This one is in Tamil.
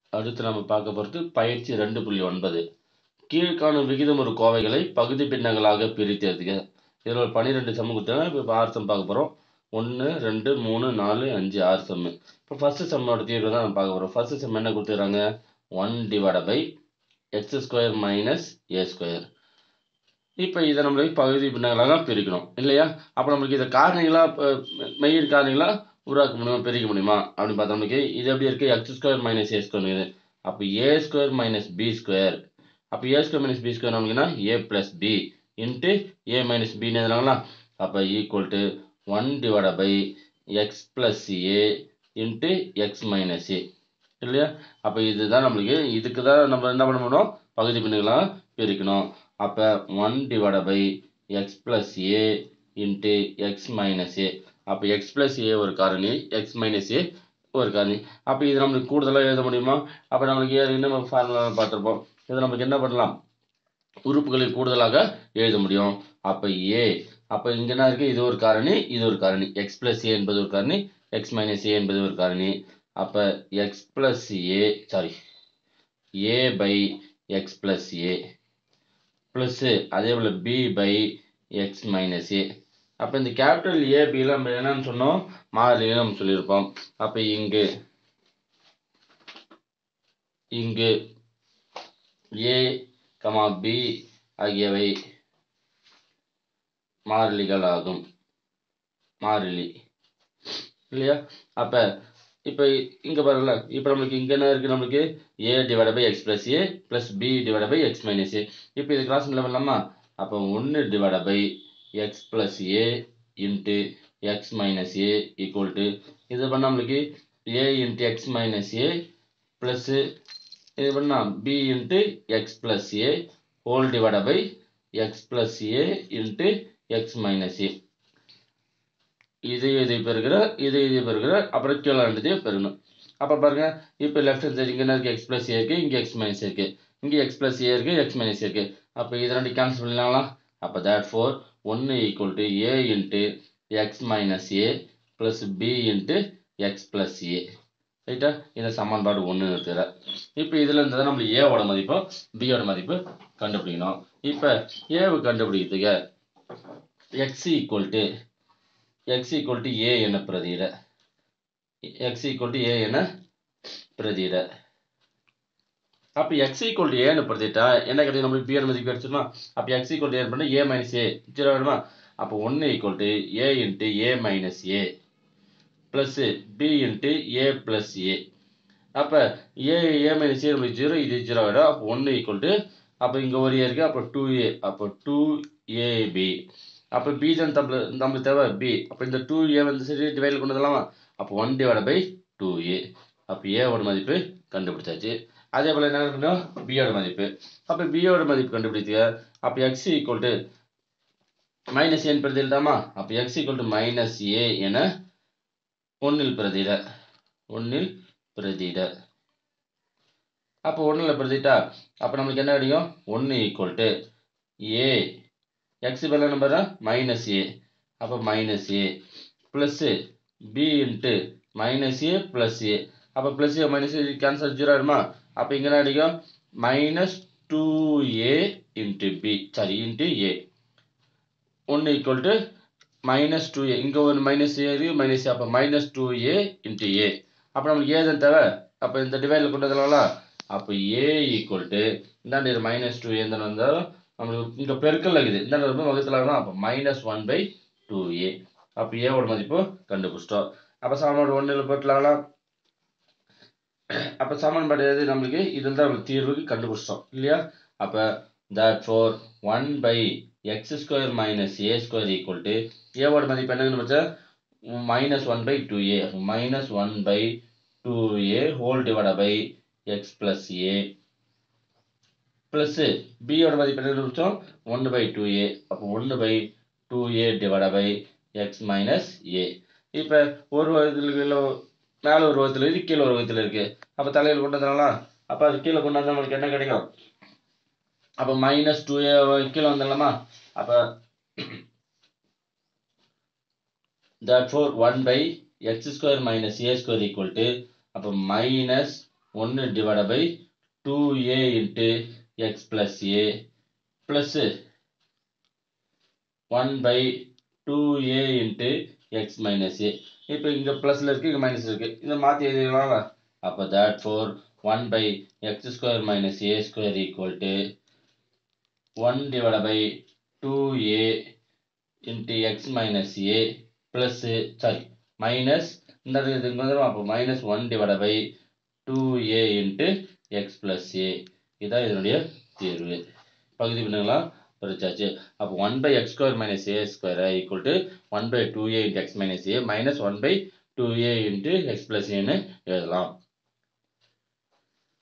அடுத்து நம்ம பார்க்க போகிறது பயிற்சி ரெண்டு புள்ளி ஒன்பது கீழ்காணும் விகிதம் ஒரு கோவைகளை பகுதி பின்னங்களாக பிரித்து எழுதுக இதில் ஒரு பன்னிரெண்டு சம்மு கொடுத்தாங்க இப்போ ஆறு சம் பார்க்க போகிறோம் ஒன்று ரெண்டு மூணு நாலு அஞ்சு ஆறு சம்மு இப்போ ஃபஸ்ட்டு சம்மோட தீர்வு தான் நம்ம பார்க்க போகிறோம் ஃபஸ்ட்டு சம் என்ன கொடுத்துருக்காங்க one divide by x square minus a square இப்போ இதை நம்மளுக்கு பகுதி பின்னங்களாக பிரிக்கணும் இல்லையா அப்போ நம்மளுக்கு இதை காரணிகளாக மெய்யின் காரணிகளாக உருவாக்க முடியுமா பிரிக்க முடியுமா அப்படின்னு பார்த்தா நம்மளுக்கு இது எப்படி இருக்குது x square minus a square இது அப்போ a square minus b square அப்போ a square minus b square நம்மளுக்குன்னா a plus b into a minus பின்னு எதுனாங்களா அப்போ equal to one divide by x plus a into x minus a இல்லையா அப்போ இதுதான் நம்மளுக்கு இதுக்கு தான் நம்ம என்ன பண்ண முடியும் பகுதி பின்னுகளாக பிரிக்கணும் அப்போ one divide by x plus a into x minus a அப்போ எக்ஸ் ப்ளஸ் ஏ ஒரு காரணி எக்ஸ் மைனஸ் ஏ ஒரு காரணி அப்போ இது நம்மளுக்கு கூடுதலாக எழுத முடியுமா அப்போ நம்மளுக்கு ஏ நம்ம ஃபார்முலா பார்த்துருப்போம் இதை நமக்கு என்ன பண்ணலாம் உறுப்புகளில் கூடுதலாக எழுத முடியும் அப்போ ஏ அப்போ இங்கே என்ன இருக்குது இது ஒரு காரணி இது ஒரு காரணி எக்ஸ் ப்ளஸ் ஏ என்பது ஒரு காரணி எக்ஸ் மைனஸ் ஏ என்பது ஒரு காரணி அப்போ x plus a sorry a by x plus a plus அதே போல் b by x minus a அப்போ இந்த கேபிட்டல் ஏ பியில் நம்ம என்னன்னு சொன்னோம் மாறிலின்னு நம்ம சொல்லியிருப்போம் அப்போ இங்கு இங்கு ஏ கமா பி ஆகியவை மாறிலிகள் ஆகும் மாறிலி இல்லையா அப்போ இப்போ இங்கே பாருங்களா இப்போ நம்மளுக்கு இங்கே என்ன இருக்குது நம்மளுக்கு a divide by x plus a plus b divide by x minus a இப்போ இது கிராஸ் பண்ண பண்ணலாமா அப்போ ஒன்று divide by x plus a into x minus a equal to இது பண்ண நம்மளுக்கு a into x minus a plus இது பண்ணால் b into x plus a whole divide by x plus a into x minus a இது இது பெருகிற இது இது பெருகிற அப்புறம் கீழே ரெண்டுத்தையும் பெருகணும் அப்போ பாருங்க இப்போ லெஃப்ட் ஹேண்ட் சைடு இங்கே என்ன இருக்குது எக்ஸ் ப்ளஸ் ஏ இருக்குது இங்கே எக்ஸ் மைனஸ் இருக்குது இங்கே எக்ஸ் ப்ளஸ் ஏ இருக்குது எக்ஸ் மைனஸ் இருக்குது அப்போ இது ரெண்டு கேன்சல் பண்ணலாங்களா அப்போ தேட் ஃபோர் ஒன்று equal to a into x minus a plus b into x plus a ரைட்டா இந்த சமன்பாடு ஒன்று இருக்கிற இப்போ இதில் இருந்து தான் நம்மளுக்கு ஏவோட மதிப்பு பியோட மதிப்பு கண்டுபிடிக்கணும் இப்போ ஏவை கண்டுபிடிக்கிறதுக்கு x equal to x equal to a என பிரதியிட எக்ஸ் ஈக்குவல் டு ஏ என பிரதியிட அப்போ எக்ஸ் ஈக்குவல் டு ஏன்னு பிரதிட்டா என்ன கிடைக்கும் நம்மளுக்கு பியோட மதிப்பு கிடைச்சிருமா அப்போ எக்ஸ் ஈக்குவல் டு ஏ பண்ணால் ஏ மைனஸ் ஏ ஜீரோ வேணுமா அப்போ ஒன்று equal to a into a minus a plus b into a plus a அப்போ ஏ ஏ மைனஸ் ஏ நம்மளுக்கு ஜீரோ இது ஜீரோ ஆகிடும் அப்போ ஒன்று ஈக்குவல் டு அப்போ இங்கே ஒரு ஏ இருக்குது அப்போ டூ ஏ அப்போ டூ ஏபி அப்போ பி தான் நம்மளுக்கு நம்மளுக்கு தேவை பி அப்போ இந்த டூ ஏ வந்து சரி டிவைடில் கொண்டு வரலாமா அப்போ one divide by two a அப்போ ஏவோட மதிப்பு கண்டுபிடிச்சாச்சு அதே போல் என்ன பண்ணோம் பியோட மதிப்பு அப்போ பியோட மதிப்பு கண்டுபிடிச்சுக்க அப்போ எக்ஸ் ஈக்குவல் டு மைனஸ் ஏன்னு பிரதியில்தாமா அப்போ x equal to minus a என ஒன்றில் பிரதியிட ஒன்றில் பிரதியிட அப்போ ஒன்றில் பிரதிட்டா அப்போ நம்மளுக்கு என்ன கிடைக்கும் ஒன்று ஈக்குவல் டு ஏ எக்ஸ் பதில் நம்பர் மைனஸ் ஏ அப்போ minus a plus b into minus a plus a அப்போ plus a minus a cancel zero ஆகிடுமா அப்போ இங்கே என்ன கிடைக்கும் minus two a into b sorry into a ஒன்று equal to minus two a இங்கே ஒரு மைனஸ் ஏ இருக்குது மைனஸ் ஏ அப்போ minus two a into a அப்போ நம்மளுக்கு ஏ தான் தேவை அப்போ இந்த டிவைடில் கொண்டு வரலாம் அப்போ ஏ ஈக்குவல் டு இந்தாண்ட மைனஸ் டூ ஏ தான் வந்தாலும் நம்மளுக்கு இங்கே பெருக்கல் இருக்குது இந்த ரொம்ப வகுத்தில் அப்போ minus one by two a அப்போ ஏவோட மதிப்பு கண்டுபிடிச்சிட்டோம் அப்போ சமன்பாடு ஒன்றில் போட்டலாங்களா அப்போ சமன்பாடு எது நம்மளுக்கு இதில் தான் நம்மளுக்கு தீர்வுக்கு கண்டுபிடிச்சிட்டோம் இல்லையா அப்போ therefore one by x square minus a square equal to ஏவோட மதிப்பு என்னன்னு வச்சா minus one by two a minus one by two a whole divide by x plus a plus பியோட மதிப்பு என்ன கண்டுபிடிச்சோம் ஒன்று பை டூ ஏ அப்போ ஒன்று by two a divide by x minus a இப்போ ஒரு வகுத்தில் மேலே ஒரு வகுத்தில் இருக்குது கீழே ஒரு வகுத்தில் இருக்குது அப்போ தலையில் கொண்டு வந்தாங்களா அப்போ அது கீழே கொண்டு வந்தால் நம்மளுக்கு என்ன கிடைக்கும் அப்போ மைனஸ் டூ ஏ கீழே வந்துடலாமா அப்போ therefore 1 by x square minus a square equal to அப்போ மைனஸ் ஒன்று divide by two a into x plus a plus one by two a into x minus a இப்போ இங்கே ப்ளஸில் இருக்குது இங்கே மைனஸ் இருக்குது இதை மாற்றி எழுதிடலாம்ல அப்போ therefore one by x square minus a square equal to one divide by two a into x minus a plus sorry minus இந்த இது இங்கே வந்துடும் அப்போ minus one divide by two a into x plus a இதுதான் இதனுடைய தீர்வு பகுதி பண்ணுங்களா பிரிச்சாச்சு அப்போ one by x square minus a square equal to one by two a into x minus a minus one by two a into x plus ஏன்னு எழுதலாம்